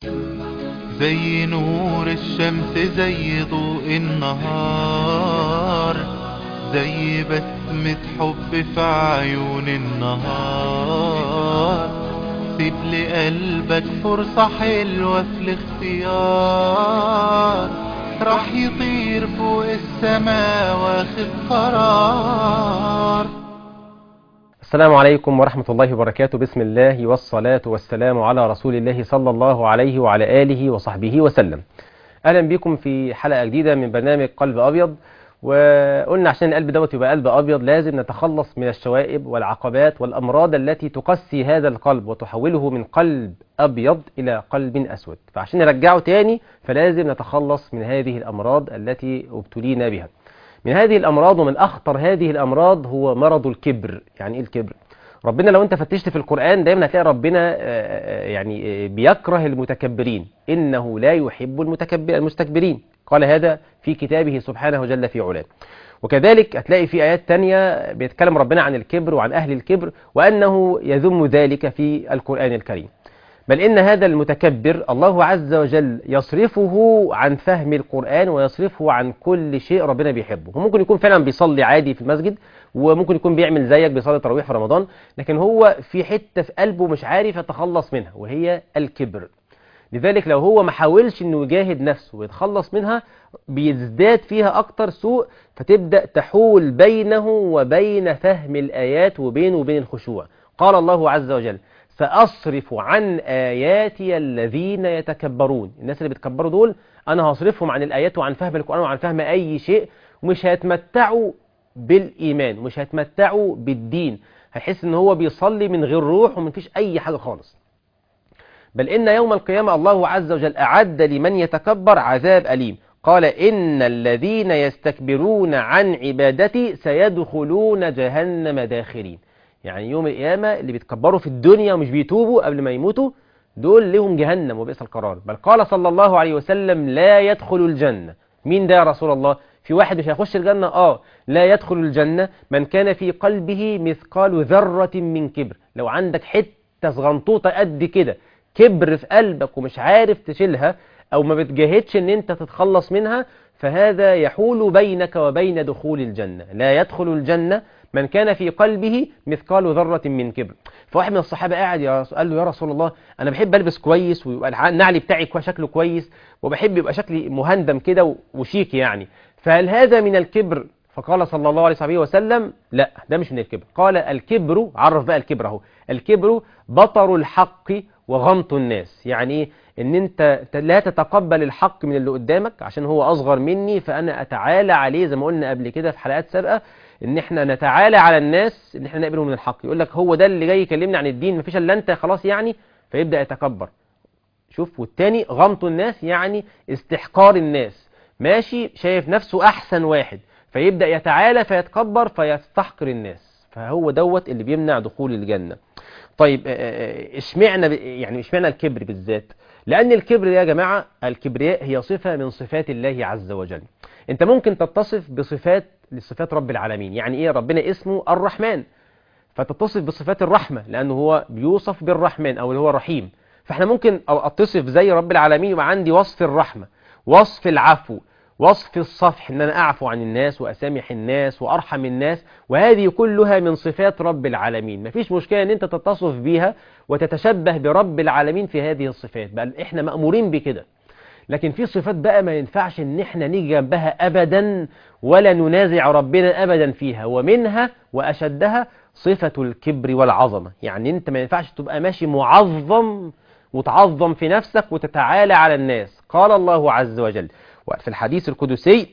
زي نور الشمس زي ضوء النهار زي بسمة حب في عيون النهار سيب لقلبك فرصة حلوة في الاختيار راح يطير فوق السماء واخد قرار السلام عليكم ورحمة الله وبركاته بسم الله والصلاة والسلام على رسول الله صلى الله عليه وعلى آله وصحبه وسلم أهلا بكم في حلقة جديدة من برنامج قلب أبيض وقلنا عشان القلب دوت يبقى قلب أبيض لازم نتخلص من الشوائب والعقبات والأمراض التي تقسي هذا القلب وتحوله من قلب أبيض إلى قلب أسود فعشان نرجعه تاني فلازم نتخلص من هذه الأمراض التي ابتلينا بها من هذه الأمراض ومن أخطر هذه الأمراض هو مرض الكبر يعني إيه الكبر؟ ربنا لو أنت فتشت في القرآن دايما هتلاقي ربنا يعني بيكره المتكبرين إنه لا يحب المتكبر المستكبرين قال هذا في كتابه سبحانه جل في علاه وكذلك هتلاقي في آيات تانية بيتكلم ربنا عن الكبر وعن أهل الكبر وأنه يذم ذلك في القرآن الكريم بل إن هذا المتكبر الله عز وجل يصرفه عن فهم القرآن ويصرفه عن كل شيء ربنا بيحبه هو ممكن يكون فعلا بيصلي عادي في المسجد وممكن يكون بيعمل زيك بيصلي التراويح في رمضان لكن هو في حتة في قلبه مش عارف يتخلص منها وهي الكبر لذلك لو هو ما حاولش انه يجاهد نفسه ويتخلص منها بيزداد فيها اكتر سوء فتبدأ تحول بينه وبين فهم الآيات وبينه وبين الخشوع قال الله عز وجل سأصرف عن آياتي الذين يتكبرون الناس اللي بيتكبروا دول أنا هصرفهم عن الآيات وعن فهم القرآن وعن فهم أي شيء ومش هيتمتعوا بالإيمان ومش هيتمتعوا بالدين هيحس إن هو بيصلي من غير روح ومن فيش أي حاجة خالص بل إن يوم القيامة الله عز وجل أعد لمن يتكبر عذاب أليم قال إن الذين يستكبرون عن عبادتي سيدخلون جهنم داخرين يعني يوم القيامة اللي بيتكبروا في الدنيا ومش بيتوبوا قبل ما يموتوا دول لهم جهنم وبئس القرار بل قال صلى الله عليه وسلم لا يدخل الجنة مين ده يا رسول الله في واحد مش هيخش الجنة اه لا يدخل الجنة من كان في قلبه مثقال ذرة من كبر لو عندك حتة صغنطوطة قد كده كبر في قلبك ومش عارف تشيلها او ما بتجاهدش ان انت تتخلص منها فهذا يحول بينك وبين دخول الجنة لا يدخل الجنة من كان في قلبه مثقال ذرة من كبر فواحد من الصحابة قاعد يا قال له يا رسول الله أنا بحب ألبس كويس ويبقى النعل بتاعي شكله كويس وبحب يبقى شكلي مهندم كده وشيك يعني فهل هذا من الكبر فقال صلى الله عليه وسلم لا ده مش من الكبر قال الكبر عرف بقى الكبر اهو الكبر بطر الحق وغمط الناس يعني ايه ان انت لا تتقبل الحق من اللي قدامك عشان هو اصغر مني فانا اتعالى عليه زي ما قلنا قبل كده في حلقات سابقه ان احنا نتعالى على الناس ان احنا نقبله من الحق يقول لك هو ده اللي جاي يكلمني عن الدين مفيش الا انت خلاص يعني فيبدا يتكبر شوف والتاني غمط الناس يعني استحقار الناس ماشي شايف نفسه احسن واحد فيبدا يتعالى فيتكبر فيستحقر الناس فهو دوت اللي بيمنع دخول الجنه طيب اشمعنى يعني اشمعنى الكبر بالذات لان الكبر يا جماعه الكبرياء هي صفه من صفات الله عز وجل انت ممكن تتصف بصفات لصفات رب العالمين يعني ايه ربنا اسمه الرحمن فتتصف بصفات الرحمة لأنه هو بيوصف بالرحمن أو اللي هو رحيم فاحنا ممكن أتصف زي رب العالمين يبقى عندي وصف الرحمة وصف العفو وصف الصفح ان انا اعفو عن الناس واسامح الناس وارحم الناس وهذه كلها من صفات رب العالمين مفيش مشكلة ان انت تتصف بيها وتتشبه برب العالمين في هذه الصفات بل احنا مأمورين بكده لكن في صفات بقى ما ينفعش ان احنا نيجي جنبها ابدا ولا ننازع ربنا ابدا فيها ومنها واشدها صفة الكبر والعظمة يعني انت ما ينفعش تبقى ماشي معظم وتعظم في نفسك وتتعالى على الناس قال الله عز وجل وفي الحديث القدسي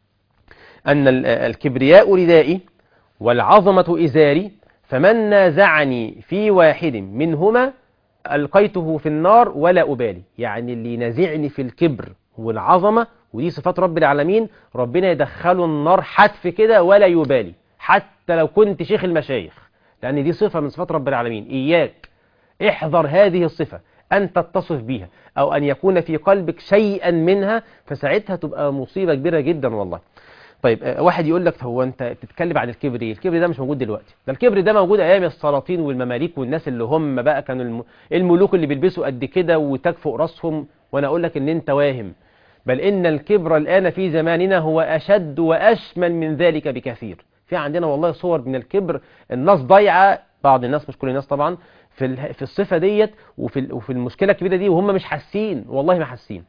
أن الكبرياء ردائي والعظمة إزاري فمن نازعني في واحد منهما ألقيته في النار ولا أبالي يعني اللي ينازعني في الكبر والعظمة ودي صفات رب العالمين ربنا يدخله النار حتف كده ولا يبالي حتى لو كنت شيخ المشايخ لأن دي صفة من صفات رب العالمين إياك احذر هذه الصفة أن تتصف بها أو أن يكون في قلبك شيئا منها فساعتها تبقى مصيبة كبيرة جدا والله طيب آه، واحد يقول لك هو انت بتتكلم عن الكبر ايه الكبر ده مش موجود دلوقتي ده الكبر ده موجود ايام السلاطين والمماليك والناس اللي هم بقى كانوا الم... الملوك اللي بيلبسوا قد كده وتاج فوق راسهم وانا اقول لك ان انت واهم بل ان الكبر الان في زماننا هو اشد واشمل من ذلك بكثير في عندنا والله صور من الكبر الناس ضايعه بعض الناس مش كل الناس طبعا في ال- في الصفه ديت وفي ال- وفي المشكله الكبيره دي وهم مش حاسين والله ما حاسين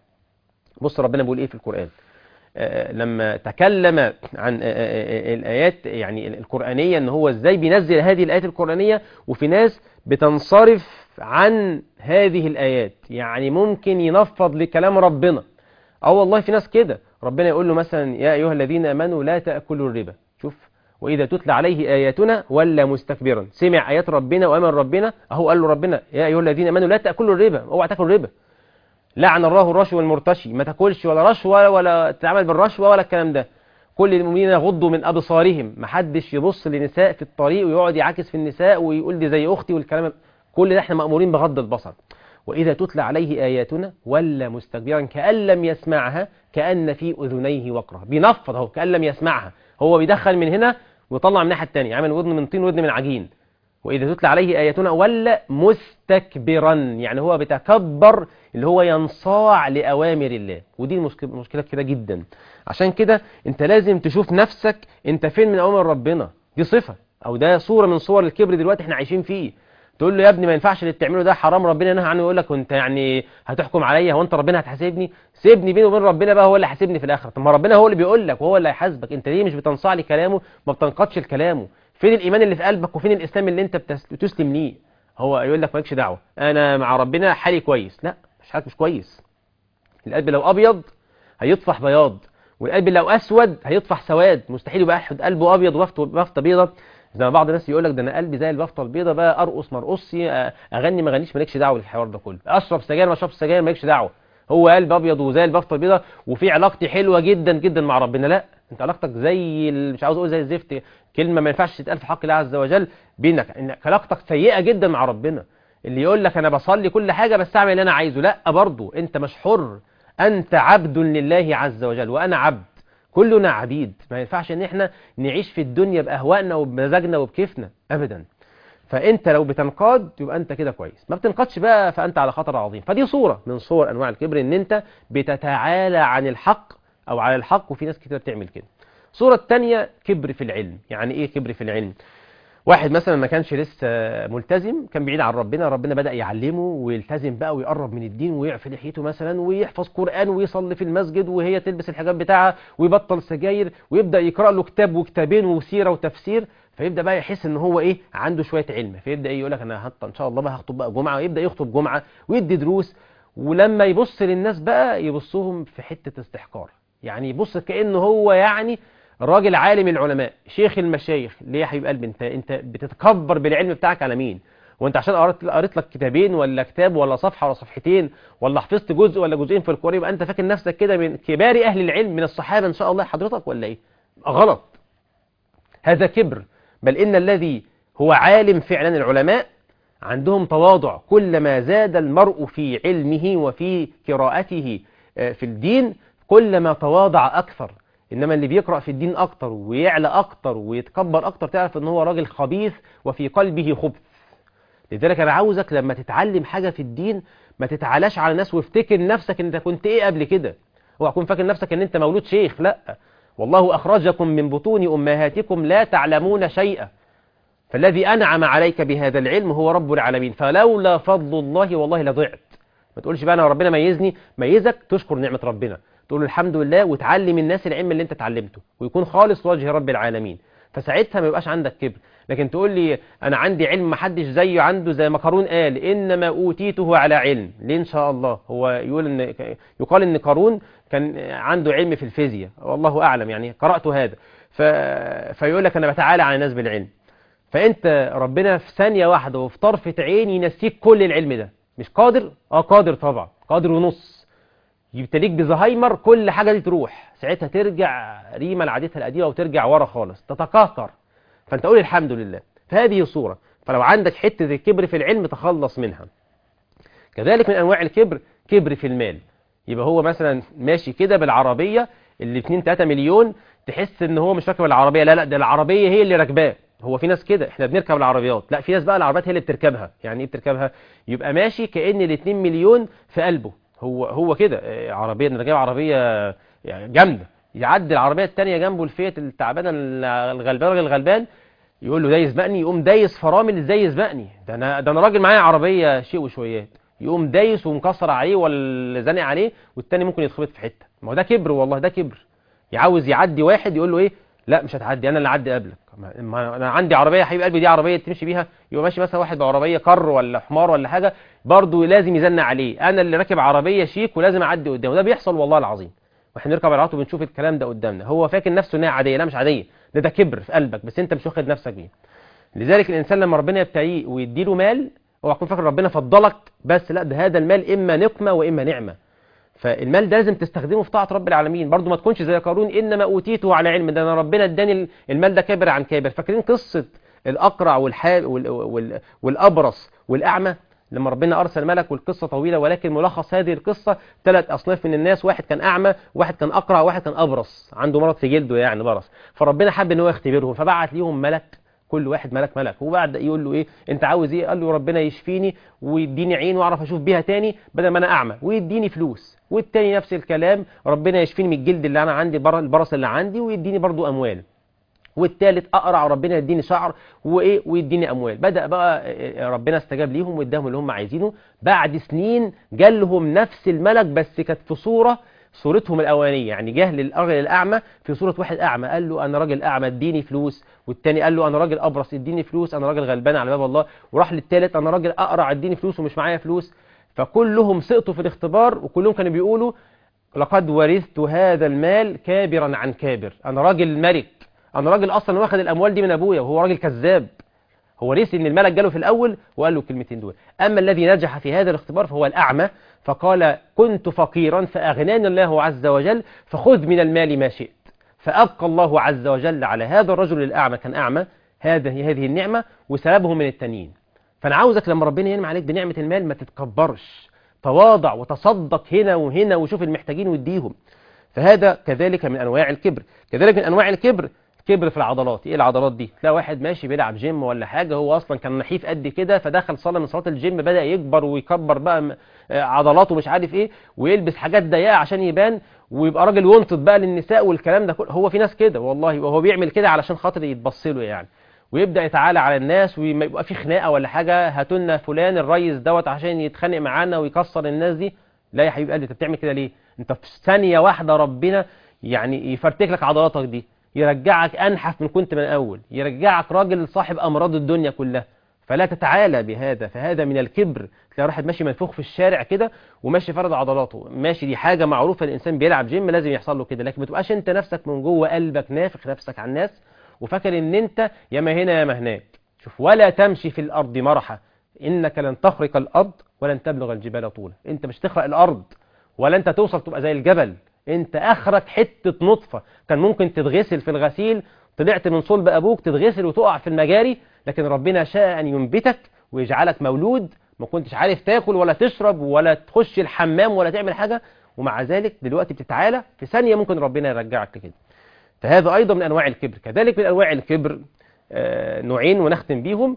بص ربنا بيقول ايه في القران آه، لما تكلم عن آه، آه، آه، الآيات يعني القرآنية ان هو ازاي بينزل هذه الآيات القرآنية وفي ناس بتنصرف عن هذه الآيات يعني ممكن ينفض لكلام ربنا اه والله في ناس كده ربنا يقول له مثلا يا أيها الذين آمنوا لا تأكلوا الربا شوف وإذا تتلى عليه آياتنا ولا مستكبرا سمع آيات ربنا وأمن ربنا أهو قال له ربنا يا أيها الذين آمنوا لا تأكلوا الربا اوعى تاكل الربا لعن الله الرشوة والمرتشي ما تاكلش ولا رشوة ولا تتعامل بالرشوة ولا الكلام ده كل المؤمنين يغضوا من أبصارهم ما حدش يبص لنساء في الطريق ويقعد يعاكس في النساء ويقول دي زي أختي والكلام كل ده احنا مأمورين بغض البصر وإذا تتلى عليه آياتنا ولا مستكبرا كأن لم يسمعها كأن في أذنيه وقرا بينفض اهو كأن لم يسمعها هو بيدخل من هنا ويطلع من الناحية التانية عامل ودن من طين ودن من عجين وإذا تتلى عليه آياتنا ولا مستكبرا يعني هو بيتكبر اللي هو ينصاع لأوامر الله ودي المشكلة مشكلة كده جدا عشان كده انت لازم تشوف نفسك انت فين من أوامر ربنا دي صفة أو ده صورة من صور الكبر دلوقتي احنا عايشين فيه تقول له يا ابني ما ينفعش اللي بتعمله ده حرام ربنا نهى عنه يقول لك وانت يعني هتحكم عليا هو انت ربنا هتحاسبني سيبني بيني وبين ربنا بقى هو اللي حاسبني في الاخره طب ما ربنا هو اللي بيقول لك وهو اللي هيحاسبك انت ليه مش بتنصاع لكلامه ما بتنقضش لكلامه فين الايمان اللي في قلبك وفين الاسلام اللي انت بتس- بتسلم ليه هو يقول لك مالكش دعوه انا مع ربنا حالي كويس لا مش حالك مش كويس القلب لو ابيض هيطفح بياض والقلب لو اسود هيطفح سواد مستحيل يبقى واحد قلبه ابيض وبفته بفته بيضه زي ما بعض الناس يقول لك ده انا قلبي زي البفته البيضه بقى ارقص ما ارقصش آه، اغني ما اغنيش مالكش دعوه بالحوار ده كله اشرب سجاير ما اشربش سجاير مالكش دعوه هو قلب ابيض وزي البفته البيضه وفي علاقتي حلوه جدا جدا مع ربنا لا انت علاقتك زي ال- مش عاوز اقول زي الزفت كلمه ما ينفعش تتقال في حق الله عز وجل بينك انك علاقتك سيئه جدا مع ربنا اللي يقول لك انا بصلي كل حاجه بس اعمل اللي انا عايزه لا برضه انت مش حر انت عبد لله عز وجل وانا عبد كلنا عبيد ما ينفعش ان احنا نعيش في الدنيا باهوائنا وبمزاجنا وبكيفنا ابدا فانت لو بتنقاد يبقى انت كده كويس ما بتنقادش بقى فانت على خطر عظيم فدي صوره من صور انواع الكبر ان انت بتتعالى عن الحق او على الحق وفي ناس كتير بتعمل كده الصوره الثانيه كبر في العلم يعني ايه كبر في العلم واحد مثلا ما كانش لسه ملتزم كان بعيد عن ربنا ربنا بدأ يعلمه ويلتزم بقى ويقرب من الدين ويعفي لحيته مثلا ويحفظ قرآن ويصلي في المسجد وهي تلبس الحجاب بتاعها ويبطل سجاير ويبدأ يقرأ له كتاب وكتابين وسيرة وتفسير فيبدأ بقى يحس ان هو ايه عنده شوية علم فيبدأ ايه يقول لك انا هط ان شاء الله بقى هخطب بقى جمعة ويبدأ يخطب جمعة ويدي دروس ولما يبص للناس بقى يبصهم في حتة استحقار يعني يبص كأنه هو يعني راجل عالم العلماء شيخ المشايخ ليه يا حبيب قلبي انت انت بتتكبر بالعلم بتاعك على مين وانت عشان قريت قريت لك كتابين ولا كتاب ولا صفحه ولا صفحتين ولا حفظت جزء ولا جزئين في القرآن يبقى انت فاكر نفسك كده من كبار اهل العلم من الصحابه ان شاء الله حضرتك ولا ايه غلط هذا كبر بل ان الذي هو عالم فعلا العلماء عندهم تواضع كلما زاد المرء في علمه وفي قراءته آه، في الدين كلما تواضع اكثر انما اللي بيقرأ في الدين اكتر ويعلى اكتر ويتكبر اكتر تعرف ان هو راجل خبيث وفي قلبه خبث لذلك انا عاوزك لما تتعلم حاجة في الدين ما تتعالاش على الناس وافتكر نفسك ان انت كنت ايه قبل كده اوعى تكون فاكر نفسك ان انت مولود شيخ لا والله اخرجكم من بطون امهاتكم لا تعلمون شيئا فالذي انعم عليك بهذا العلم هو رب العالمين فلولا فضل الله والله لضعت ما تقولش بقى انا ربنا ميزني ميزك تشكر نعمة ربنا تقول الحمد لله وتعلم الناس العلم اللي انت اتعلمته ويكون خالص وجه رب العالمين فساعتها ما يبقاش عندك كبر لكن تقول لي انا عندي علم ما حدش زيه عنده زي ما قارون قال انما اوتيته على علم ليه ان شاء الله هو يقول ان يقال ان قارون كان عنده علم في الفيزياء والله اعلم يعني قرات هذا ف... فيقول لك انا بتعالى على الناس بالعلم فانت ربنا في ثانيه واحده وفي طرفه عين ينسيك كل العلم ده مش قادر اه قادر طبعا قادر ونص يبتليك بزهايمر كل حاجة دي تروح ساعتها ترجع ريما لعادتها القديمة وترجع ورا خالص تتكاثر فانت قول الحمد لله فهذه صورة فلو عندك حتة الكبر في العلم تخلص منها كذلك من أنواع الكبر كبر في المال يبقى هو مثلا ماشي كده بالعربية اللي 2 3 مليون تحس ان هو مش راكب العربيه لا لا ده العربيه هي اللي راكباه هو في ناس كده احنا بنركب العربيات لا في ناس بقى العربيات هي اللي بتركبها يعني ايه بتركبها يبقى ماشي كأن ال2 مليون في قلبه هو هو كده اه، عربيه انا جايب عربيه يعني جامده يعدي العربيه الثانيه جنبه الفيت التعبانه الغلبان راجل غلبان يقول له ده يسبقني يقوم دايس فرامل ازاي يسبقني ده انا ده انا راجل معايا عربيه شيء وشويات يقوم دايس ومكسر عليه ولا زانق عليه والتاني ممكن يتخبط في حته ما هو ده كبر والله ده كبر يعاوز يعدي واحد يقول له ايه لا مش هتعدي انا اللي اعدي قبلك ما- ما انا عندي عربيه يا حبيب قلبي دي عربيه تمشي بيها يبقى ماشي مثلا واحد بعربيه كر ولا حمار ولا حاجه برضه لازم يزن عليه انا اللي راكب عربيه شيك ولازم اعدي قدامه ده بيحصل والله العظيم واحنا نركب العربيات وبنشوف الكلام ده قدامنا هو فاكر نفسه انها عاديه لا مش عاديه ده ده كبر في قلبك بس انت مش واخد نفسك بيه لذلك الانسان لما ربنا يبتليه ويديله مال اوعى تكون فاكر ربنا فضلك بس لا ده هذا المال اما نقمه واما نعمه فالمال ده لازم تستخدمه في طاعه رب العالمين برضو ما تكونش زي قارون انما اوتيته على علم ده انا ربنا اداني المال ده كابر عن كابر فاكرين قصه الاقرع والحاب وال وال والابرص والاعمى لما ربنا ارسل ملك والقصه طويله ولكن ملخص هذه القصه ثلاث اصناف من الناس واحد كان اعمى واحد كان اقرع واحد كان ابرص عنده مرض في جلده يعني برص فربنا حب ان هو يختبرهم فبعت ليهم ملك كل واحد ملك ملك وبعد يقول له ايه انت عاوز ايه قال له ربنا يشفيني ويديني عين واعرف اشوف بيها تاني بدل ما انا اعمى ويديني فلوس والتاني نفس الكلام ربنا يشفيني من الجلد اللي انا عندي بر- البرص اللي عندي ويديني برضو اموال والتالت اقرع ربنا يديني شعر وايه ويديني اموال بدا بقى آه، ربنا استجاب ليهم واداهم اللي هم عايزينه بعد سنين جالهم نفس الملك بس كانت في صوره صورتهم الاولانيه يعني جه للراجل الاعمى في صوره واحد اعمى قال له انا راجل اعمى اديني فلوس والتاني قال له انا راجل ابرص اديني فلوس انا راجل غلبان على باب الله وراح للتالت انا راجل اقرع اديني فلوس ومش معايا فلوس فكلهم سقطوا في الاختبار وكلهم كانوا بيقولوا لقد ورثت هذا المال كابرا عن كابر انا راجل ملك انا راجل اصلا واخد الاموال دي من ابويا وهو راجل كذاب هو ريس ان الملك جاله في الاول وقال له الكلمتين دول اما الذي نجح في هذا الاختبار فهو الاعمى فقال كنت فقيرا فاغناني الله عز وجل فخذ من المال ما شئت فابقى الله عز وجل على هذا الرجل الاعمى كان اعمى هذه هذه النعمه وسلبه من التانيين فانا عاوزك لما ربنا ينعم عليك بنعمه المال ما تتكبرش تواضع وتصدق هنا وهنا وشوف المحتاجين واديهم فهذا كذلك من انواع الكبر كذلك من انواع الكبر كبر في العضلات ايه العضلات دي تلاقي واحد ماشي بيلعب جيم ولا حاجه هو اصلا كان نحيف قد كده فدخل صلاه من صلاه الجيم بدا يكبر ويكبر بقى م- آه، عضلاته مش عارف ايه ويلبس حاجات ضيقه عشان يبان ويبقى راجل ينطط بقى للنساء والكلام ده كله هو في ناس كده والله وهو بيعمل كده علشان خاطر يتبص له يعني ويبدا يتعالى على الناس وما يبقى في خناقه ولا حاجه هاتوا لنا فلان الريس دوت عشان يتخانق معانا ويكسر الناس دي لا يا حبيب قلبي انت بتعمل كده ليه انت في ثانيه واحده ربنا يعني يفرتك لك عضلاتك دي يرجعك انحف من كنت من الاول يرجعك راجل صاحب امراض الدنيا كلها فلا تتعالى بهذا فهذا من الكبر تلاقي واحد ماشي منفوخ في الشارع كده وماشي فرد عضلاته ماشي دي حاجه معروفه الانسان بيلعب جيم لازم يحصل له كده لكن ما تبقاش انت نفسك من جوه قلبك نافخ نفسك على الناس وفاكر ان انت يا ما هنا يا ما هناك شوف ولا تمشي في الارض مرحا انك لن تخرق الارض ولن تبلغ الجبال طولا انت مش تخرق الارض ولا انت توصل تبقى زي الجبل انت اخرك حته نطفه كان ممكن تتغسل في الغسيل طلعت من صلب ابوك تتغسل وتقع في المجاري لكن ربنا شاء ان ينبتك ويجعلك مولود ما كنتش عارف تاكل ولا تشرب ولا تخش الحمام ولا تعمل حاجه ومع ذلك دلوقتي بتتعالى في ثانيه ممكن ربنا يرجعك لكده فهذا ايضا من انواع الكبر كذلك من انواع الكبر آه، نوعين ونختم بيهم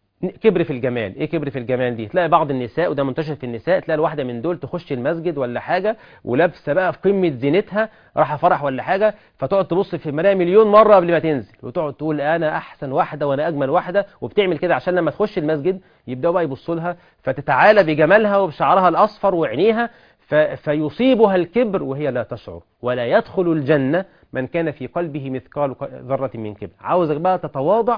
كبر في الجمال ايه كبر في الجمال دي تلاقي بعض النساء وده منتشر في النساء تلاقي الواحده من دول تخش المسجد ولا حاجه ولابسه بقى في قمه زينتها رايحه فرح ولا حاجه فتقعد تبص في المرايه مليون مره قبل ما تنزل وتقعد تقول انا احسن واحده وانا اجمل واحده وبتعمل كده عشان لما تخش المسجد يبداوا بقى يبصوا لها فتتعالى بجمالها وبشعرها الاصفر وعينيها ف... فيصيبها الكبر وهي لا تشعر ولا يدخل الجنه من كان في قلبه مثقال ذره من كبر عاوزك بقى تتواضع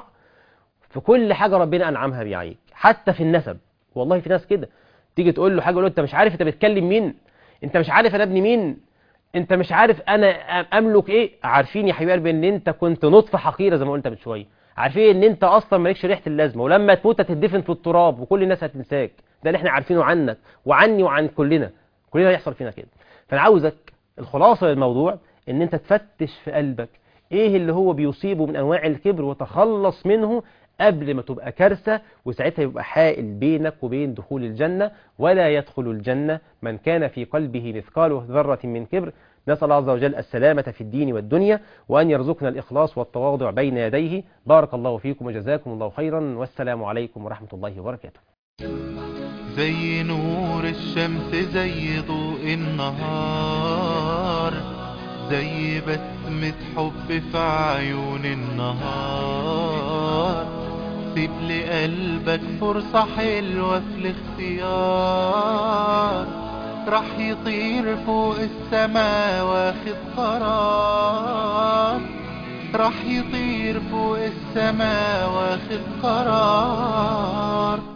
في كل حاجة ربنا أنعمها بيه عليك حتى في النسب والله في ناس كده تيجي تقول له حاجة يقول له أنت مش عارف أنت بتكلم مين أنت مش عارف أنا ابن مين أنت مش عارف أنا أملك إيه عارفين يا حبيبي قلبي إن أنت كنت نطفة حقيرة زي ما قلت من شوية عارفين إن أنت أصلا مالكش ريحة اللازمة ولما تموت هتدفن في التراب وكل الناس هتنساك ده اللي إحنا عارفينه عنك وعني وعن كلنا كلنا هيحصل فينا كده فأنا عاوزك الخلاصة للموضوع إن أنت تفتش في قلبك إيه اللي هو بيصيبه من أنواع الكبر وتخلص منه قبل ما تبقى كارثة وساعتها يبقى حائل بينك وبين دخول الجنة ولا يدخل الجنة من كان في قلبه مثقال ذرة من كبر نسأل الله عز وجل السلامة في الدين والدنيا وأن يرزقنا الإخلاص والتواضع بين يديه بارك الله فيكم وجزاكم الله خيرا والسلام عليكم ورحمة الله وبركاته زي نور الشمس زي ضوء النهار زي بسمة حب في عيون النهار سيب لقلبك فرصة حلوة في الاختيار راح يطير فوق السما واخد قرار راح يطير فوق السما واخد قرار